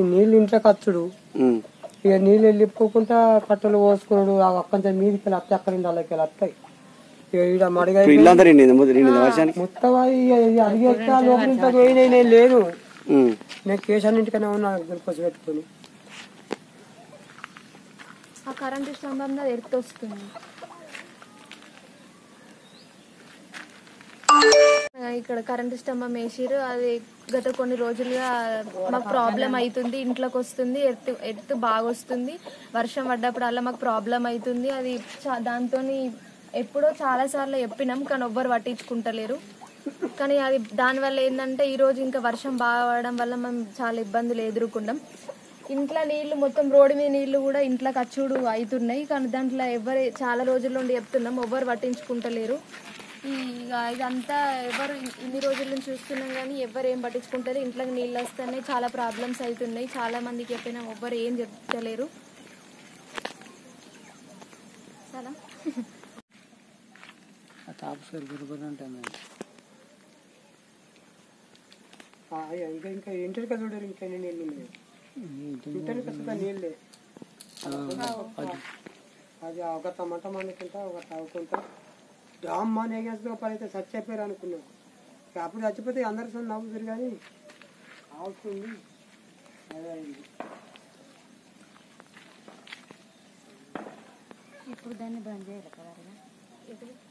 ఈ నీళ్ళు ఇంట్లో కచ్చుడు ఉమ్. ఇక నీళ్ళు వెళ్ళిపోకుండా కట్టలు పోసుకున్నాడు కొంచెం మీదికి వెళ్ళి అత్తే అక్కడ వాళ్ళకి వెళ్ళి వస్తాయి ఇక ఈడ మడిగా ఇప్పుడు ఇల్లంతా నిండింది మొదటి నిండింది వర్షానికి మొత్తం అది అడిగేస్తా లోపల ఇంట్లో పోయినాయి నేను లేను ఉమ్. నేను కేశాన్నింటికనే ఉన్నా గ్లూకోజ్ పెట్టుకుని ఆ కరెంటు స్తంభం మీద ఎర్త్ వస్తుంది ఆ, ఇక్కడ కరెంటు స్తంభం వేసిరు అది గత కొన్ని రోజులుగా మాకు ప్రాబ్లం అవుతుంది ఇంట్లోకి వస్తుంది ఎర్త్ ఎర్త్ బాగా వస్తుంది వర్షం పడ్డప్పుడు అలా మాకు ప్రాబ్లం అవుతుంది అది దాంతో ఎప్పుడో చాలా సార్లు చెప్పినాం కానీ ఎవ్వరు పట్టించుకుంటలేరు కానీ అది దానివల్ల ఏంటంటే ఈరోజు ఇంకా వర్షం బాగా పడడం వల్ల మేము చాలా ఇబ్బందులు ఎదుర్కొన్నాం ఇంట్లో నీళ్లు మొత్తం రోడ్డు మీద నీళ్లు కూడా ఇంట్లోకి అచ్చుడు అవుతున్నాయి కానీ దాంట్లో ఎవరు చాలా రోజుల నుండి చెప్తున్నాం ఎవ్వరు పట్టించుకుంటలేరు ఈ ఇక ఇదంతా ఎవరు ఇన్ని రోజుల నుంచి చూస్తున్నాం కానీ ఎవరు ఏం పట్టించుకుంటారు ఇంట్లోకి నీళ్ళు వస్తేనే చాలా ప్రాబ్లమ్స్ అవుతున్నాయి చాలా మందికి చెప్పినా ఎవ్వరు ఏం చెప్తలేరు చాలా ఆ, ఇక ఇంకా ఇంకా ఇంటికి చూడరు ఇంకా ఎన్ని నీళ్ళు ఉన్నాయి ఇంటికి అసలు నీళ్ళే అది ఒక టమాటా మండుకుంటా ఒక తాగుకుంటా అమ్మ నేగేసుకున్న పని అయితే చచ్చిపోయారు అనుకున్నాం ఇక అప్పుడు చచ్చిపోతే అందరి సొంత నవ్వుతారు కానీ అవుతుంది అదే అయింది ఇప్పుడు దాన్ని బంద్ చేయాలి కదా